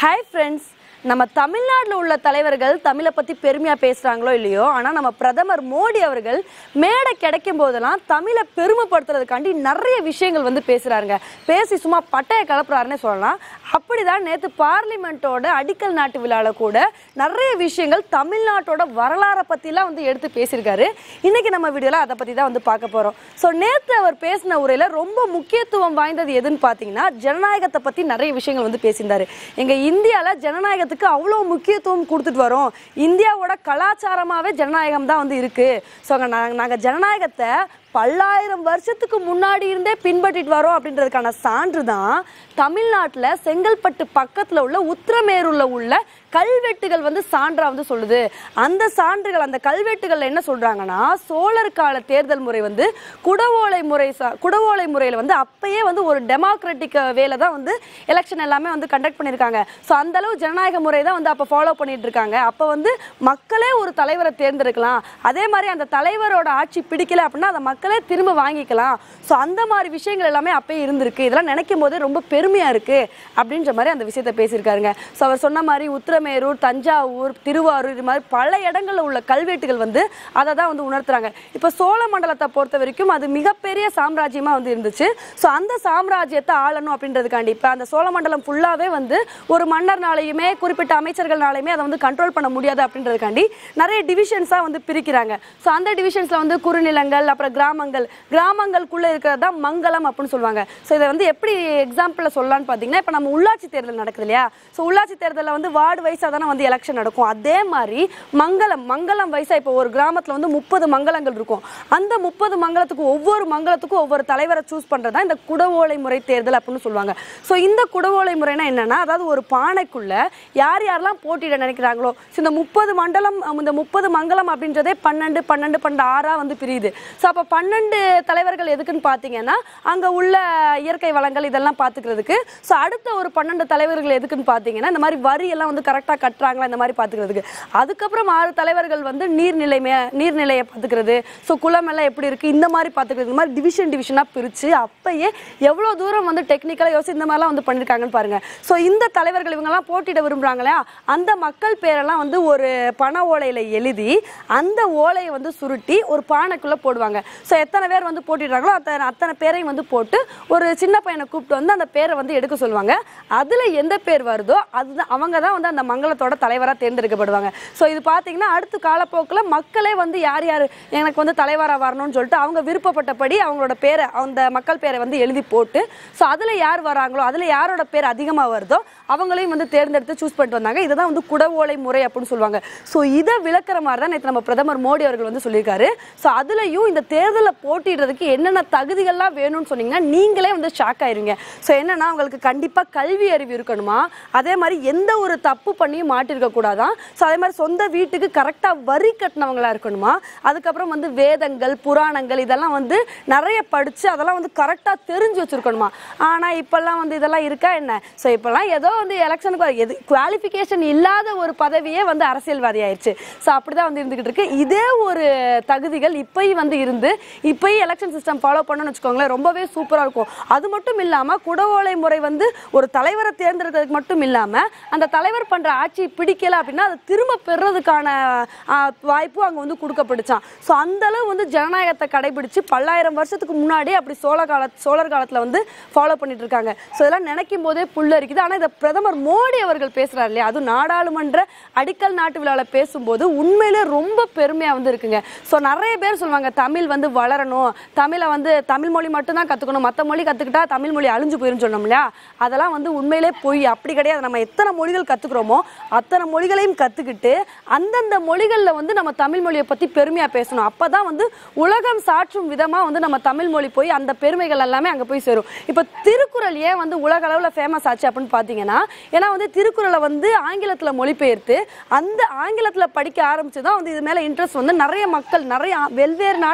hi friends நம்ம தமிழ்நாட்டில் உள்ள தலைவர்கள் தமிழை பற்றி பெருமையாக பேசுகிறாங்களோ இல்லையோ ஆனால் நம்ம பிரதமர் மோடி அவர்கள் மேடை கிடைக்கும் போதெல்லாம் தமிழை பெருமைப்படுத்துறதுக்காண்டி நிறைய விஷயங்கள் வந்து பேசுகிறாருங்க பேசி சும்மா பட்டையை கலப்புறாருன்னே சொல்லலாம் அப்படிதான் நேற்று பார்லிமெண்ட்டோட அடிக்கல் நாட்டு விழாவில் கூட நிறைய விஷயங்கள் தமிழ்நாட்டோட வரலாறை பற்றிலாம் வந்து எடுத்து பேசியிருக்காரு இன்னைக்கு நம்ம வீடியோவில் அதை பற்றி தான் வந்து பார்க்க போகிறோம் ஸோ நேற்று அவர் பேசின உரையில் ரொம்ப முக்கியத்துவம் வாய்ந்தது எதுன்னு பார்த்தீங்கன்னா ஜனநாயகத்தை பற்றி நிறைய விஷயங்கள் வந்து பேசியிருந்தாரு எங்கள் இந்தியாவில் ஜனநாயகத்துக்கு அவ்வளோ முக்கியத்துவம் கொடுத்துட்டு வரோம் இந்தியாவோட கலாச்சாரமாகவே ஜனநாயகம் தான் வந்து இருக்குது ஸோ நாங்கள் நாங்கள் ஜனநாயகத்தை பல்லாயிரம் வருஷத்துக்கு முன்னாடி இருந்தே பின்பற்றிட்டு வரோம் அப்படின்றதுக்கான சான்று தான் தமிழ்நாட்டில் செங்கல்பட்டு பக்கத்தில் உள்ள உத்திரமேரூர்ல உள்ள கல்வெட்டுகள் வந்து சான்றா வந்து சொல்லுது அந்த சான்றுகள் அந்த கல்வெட்டுகள் என்ன சொல்றாங்கன்னா சோழர் கால தேர்தல் முறை வந்து குடவோலை முறை சா- குடவோலை முறையில் வந்து அப்பயே வந்து ஒரு டெமோக்ராட்டிக் வேலை தான் வந்து எலெக்ஷன் எல்லாமே வந்து கண்டக்ட் பண்ணியிருக்காங்க ஸோ அந்த அளவு ஜனநாயக முறை தான் வந்து அப்போ ஃபாலோ பண்ணிட்டு இருக்காங்க அப்போ வந்து மக்களே ஒரு தலைவரை தேர்ந்தெடுக்கலாம் அதே மாதிரி அந்த தலைவரோட ஆட்சி பிடிக்கல அப்படின்னா அதை மக்களே திரும்ப வாங்கிக்கலாம் ஸோ அந்த மாதிரி விஷயங்கள் எல்லாமே அப்பயே இருந்திருக்கு இதெல்லாம் நினைக்கும் போதே ரொம்ப பெருமையா இருக்கு அப்படின்ற மாதிரி அந்த விஷயத்த பேசியிருக்காருங்க ஸோ அவர் சொன்ன மாதிரி உத்திரமேரூர் தஞ்சாவூர் திருவாரூர் இது மாதிரி பல இடங்கள்ல உள்ள கல்வெட்டுகள் வந்து அதை தான் வந்து உணர்த்துறாங்க இப்போ சோழ மண்டலத்தை பொறுத்த வரைக்கும் அது மிகப்பெரிய சாம்ராஜ்யமா வந்து இருந்துச்சு ஸோ அந்த சாம்ராஜ்யத்தை ஆளணும் அப்படின்றதுக்காண்டி இப்போ அந்த சோழ மண்டலம் ஃபுல்லாவே வந்து ஒரு மன்னர்னாலையுமே குறிப்பிட்ட அமைச்சர்கள்னாலையுமே அதை வந்து கண்ட்ரோல் பண்ண முடியாது அப்படின்றதுக்காண்டி நிறைய டிவிஷன்ஸாக வந்து பிரிக்கிறாங்க ஸோ அந்த டிவிஷன்ஸில் வந்து குறுநிலங்கள் அப்புறம் கிராமங்கள் கிராமங்களுக்குள்ளே இருக்கிறது தான் மங்கலம் அப்படின்னு சொல்லுவாங்க ஸோ இதை வந்து எப்படி எக்ஸாம்பிளில் சொல்லலாம்னு பார்த்தீங்கன்னா இப்போ நம்ம உள்ளாட்சி தேர்தல் நடக்குது இல்லையா ஸோ உள்ளாட்சி தேர்தலில் வந்து வார்டு வைஸாக தானே வந்து எலெக்ஷன் நடக்கும் அதே மாதிரி மங்கலம் மங்கலம் வைஸாக இப்போ ஒரு கிராமத்தில் வந்து முப்பது மங்கலங்கள் இருக்கும் அந்த முப்பது மங்கலத்துக்கு ஒவ்வொரு மங்கலத்துக்கும் ஒவ்வொரு தலைவரை சூஸ் பண்ணுறது தான் இந்த குடவோலை முறை தேர்தல் அப்படின்னு சொல்லுவாங்க ஸோ இந்த குடவோலை முறைனா என்னன்னா அதாவது ஒரு பானைக்குள்ள யார் யாரெல்லாம் போட்டியிட நினைக்கிறாங்களோ so இந்த முப்பது மண்டலம் அஹ் இந்த முப்பது மங்கலம் அப்படின்றதே பன்னெண்டு பன்னெண்டு பன்னெண்டு ஆறா வந்து பிரியுது ஸோ அப்போ பன்னெண்டு தலைவர்கள் எதுக்குன்னு பார்த்தீங்கன்னா அங்கே உள்ள இயற்கை வளங்கள் இதெல்லாம் பார்த்துக்கிறதுக்கு ஸோ அடுத்த ஒரு பன்னெண்டு தலைவர்கள் எதுக்குன்னு பார்த்தீங்கன்னா இந்த மாதிரி வரி எல்லாம் வந்து கரெக்டாக கட்டுறாங்களா இந்த மாதிரி பார்த்துக்கிறதுக்கு அதுக்கப்புறம் ஆறு தலைவர்கள் வந்து நீர்நிலை மே- நீர்நிலையை பார்த்துக்கிறது ஸோ குளம் எல்லாம் எப்படி இருக்கு இந்த மாதிரி பார்த்துக்கிறது இந்த மாதிரி டிவிஷன் டிவிஷனாக பிரித்து அப்பயே எவ்வளோ தூரம் வந்து டெக்னிக்கலாக யோசிச்சு இந்த மாதிரிலாம் வந்து பண்ணியிருக்காங்கன்னு பாருங்க ஸோ இந்த தலைவர்கள் இவங்கெல்லாம் போட்டியிட விரும்புகிறாங்களா அந்த மக்கள் பேரெல்லாம் வந்து ஒரு பண ஓலையில் எழுதி அந்த ஓலையை வந்து சுருட்டி ஒரு பானைக்குள்ளே போடுவாங்க ஸோ எத்தனை பேர் வந்து போட்டிடுறாங்களோ அத்தனை அத்தனை பேரையும் வந்து போட்டு ஒரு சின்ன பையனை கூப்பிட்டு வந்து அந்த பேரை வந்து எடுக்க சொல்லுவாங்க அதில் எந்த பேர் வருதோ அதுதான் அவங்க தான் வந்து அந்த மங்களத்தோட தலைவராக தேர்ந்தெடுக்கப்படுவாங்க ஸோ இது பார்த்தீங்கன்னா அடுத்த காலப்போக்கில் மக்களே வந்து யார் யார் எனக்கு வந்து தலைவராக வரணும்னு சொல்லிட்டு அவங்க விருப்பப்பட்டபடி அவங்களோட பேரை அந்த மக்கள் பேரை வந்து எழுதி போட்டு ஸோ அதில் யார் வராங்களோ அதில் யாரோட பேர் அதிகமாக வருதோ அவங்களையும் வந்து தேர்ந்தெடுத்து சூஸ் பண்ணிட்டு வந்தாங்க இதுதான் வந்து குடவோலை முறை அப்படின்னு சொல்லுவாங்க ஸோ இதை விளக்குற மாதிரி தான் நேற்று நம்ம பிரதமர் மோடி அவர்கள் வந்து சொல்லியிருக்காரு ஸோ அதுலயும் இந்த தேர்தலில் போட்டிடுறதுக்கு என்னென்ன தகுதிகள்லாம் வேணும்னு சொன்னீங்கன்னா நீங்களே வந்து ஷாக் ஆயிருவீங்க ஸோ என்னன்னா உங்களுக்கு கண்டிப்பாக கல்வி அறிவு இருக்கணுமா அதே மாதிரி எந்த ஒரு தப்பு பண்ணியும் மாட்டிருக்க கூடாதான் ஸோ அதே மாதிரி சொந்த வீட்டுக்கு கரெக்டாக வரி கட்டினவங்களா இருக்கணுமா அதுக்கப்புறம் வந்து வேதங்கள் புராணங்கள் இதெல்லாம் வந்து நிறைய படித்து அதெல்லாம் வந்து கரெக்டாக தெரிஞ்சு வச்சிருக்கணுமா ஆனால் இப்போல்லாம் வந்து இதெல்லாம் இருக்கா என்ன ஸோ இப்போல்லாம் ஏதோ வந்து எலெக்ஷனுக்கு வர- எது குவாலிஃபிகேஷன் இல்லாத ஒரு பதவியே வந்து அரசியல்வாதி ஆயிடுச்சு ஸோ அப்படிதான் வந்து இருந்துகிட்டு இருக்கு இதே ஒரு தகுதிகள் இப்பயும் வந்து இருந்து இப்பயும் எலெக்ஷன் சிஸ்டம் ஃபாலோ பண்ணணும்னு வச்சுக்கோங்களேன் ரொம்பவே சூப்பராக இருக்கும் அது மட்டும் இல்லாமல் குடவோலை முறை வந்து ஒரு தலைவரை தேர்ந்தெடுக்கிறதுக்கு மட்டும் இல்லாமல் அந்த தலைவர் பண்ணுற ஆட்சி பிடிக்கல அப்படின்னா அதை திரும்ப பெறுறதுக்கான ஆ, வாய்ப்பும் அங்கே வந்து கொடுக்கப்படுச்சான் ஸோ அந்த அளவு வந்து ஜனநாயகத்தை கடைபிடிச்சு பல்லாயிரம் வருஷத்துக்கு முன்னாடி அப்படி சோழ கால சோழர் காலத்தில் வந்து ஃபாலோ பண்ணிட்டு இருக்காங்க ஸோ இதெல்லாம் நினைக்கும் போதே புல்லரிக்குது ஆனால் இதை பிரதமர் மோடி அவர்கள் பேசுறாரு இல்லையா அதுவும் நாடாளுமன்ற அடிக்கல் நாட்டு விழாவில் பேசும்போது உண்மையிலே ரொம்ப பெருமையாக வந்து இருக்குங்க ஸோ நிறைய பேர் சொல்லுவாங்க தமிழ் வந்து வளரணும் தமிழை வந்து தமிழ் மொழி மட்டும்தான் கற்றுக்கணும் மற்ற மொழி கற்றுக்கிட்டா தமிழ் மொழி அழிஞ்சு போயிரும் சொன்னோம் இல்லையா அதெல்லாம் வந்து உண்மையிலே பொய் அப்படி கிடையாது நம்ம எத்தனை மொழிகள் கற்றுக்குறோமோ அத்தனை மொழிகளையும் கற்றுக்கிட்டு அந்தந்த மொழிகளில் வந்து நம்ம தமிழ் மொழியை பற்றி பெருமையாக பேசணும் அப்போ தான் வந்து உலகம் சாற்றும் விதமாக வந்து நம்ம தமிழ் மொழி போய் அந்த பெருமைகள் எல்லாமே அங்கே போய் சேரும் இப்போ திருக்குறள் ஏன் வந்து உலக அளவில் ஃபேமஸ் ஆச்சு அப்படின்னு பார்த்தீங்கன்னா ஏன்னா வந்து திருக்குறளை வந்து ஆங்கிலத்தில் மொழிபெயர்த்து அந்த ஆங்கிலத்தில் படிக்க ஆரம்பிச்சு தான் வந்து இது மேலே இன்ட்ரெஸ்ட் வந்து நிறைய மக்கள் நிறைய வெவ்வேறு நாட்டில் இருக்க மக்கள்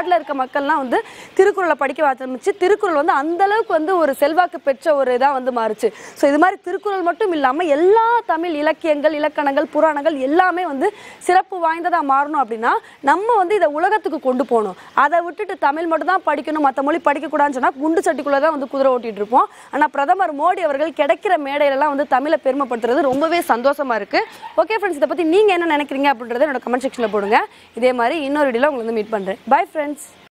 மக்கள்லாம் வந்து திருக்குறளை படிக்க ஆரம்பிச்சு திருக்குறள் வந்து அந்த அளவுக்கு வந்து ஒரு செல்வாக்கு பெற்ற ஒரு இதாக வந்து மாறுச்சு ஸோ இது மாதிரி திருக்குறள் மட்டும் இல்லாமல் எல்லா தமிழ் இலக்கியங்கள் இலக்கணங்கள் புராணங்கள் எல்லாமே வந்து சிறப்பு வாய்ந்ததாக மாறணும் அப்படின்னா நம்ம வந்து இதை உலகத்துக்கு கொண்டு போகணும் அதை விட்டுட்டு தமிழ் மட்டும் தான் படிக்கணும் மற்ற மொழி படிக்கக்கூடாதுன்னு சொன்னால் குண்டு சட்டிக்குள்ளே தான் வந்து குதிரை ஓட்டிட்டு இருப்போம் ஆனால் பிரதமர் மோடி அவர்கள் கிடைக்கிற மேடையிலலாம் வந்து தமிழை பெருமைப்படுத்துறது ரொம்பவே சந்தோஷமா இருக்கு ஓகே ஃப்ரெண்ட்ஸ் இதை பற்றி நீங்கள் என்ன நினைக்கிறீங்க அப்படின்றத என்னோட கமெண்ட் செக்ஷனில் போடுங்க இதே மாதிரி இன்னொரு வீடியோவில் உங்களை வந்து மீட் பண்ணுறேன் பை ஃப்ரெண்ட்ஸ்